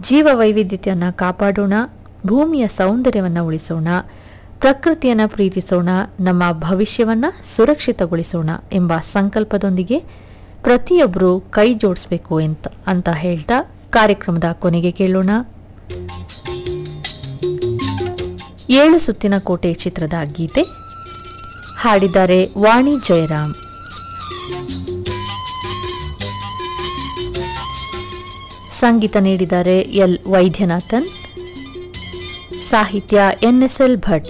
ಜೀವ ವೈವಿಧ್ಯತೆಯನ್ನು ಕಾಪಾಡೋಣ ಭೂಮಿಯ ಸೌಂದರ್ಯವನ್ನು ಉಳಿಸೋಣ ಪ್ರಕೃತಿಯನ್ನು ಪ್ರೀತಿಸೋಣ ನಮ್ಮ ಭವಿಷ್ಯವನ್ನು ಸುರಕ್ಷಿತಗೊಳಿಸೋಣ ಎಂಬ ಸಂಕಲ್ಪದೊಂದಿಗೆ ಪ್ರತಿಯೊಬ್ಬರು ಕೈ ಜೋಡಿಸ್ಬೇಕು ಅಂತ ಅಂತ ಹೇಳ್ತಾ ಕಾರ್ಯಕ್ರಮದ ಕೊನೆಗೆ ಕೇಳೋಣ ಏಳು ಸುತ್ತಿನ ಕೋಟೆ ಚಿತ್ರದ ಗೀತೆ ಹಾಡಿದ್ದಾರೆ ವಾಣಿ ಜಯರಾಮ್ ಸಂಗೀತ ನೀಡಿದ್ದಾರೆ ಎಲ್ ವೈದ್ಯನಾಥನ್ ಸಾಹಿತ್ಯ ಎನ್ಎಸ್ಎಲ್ ಭಟ್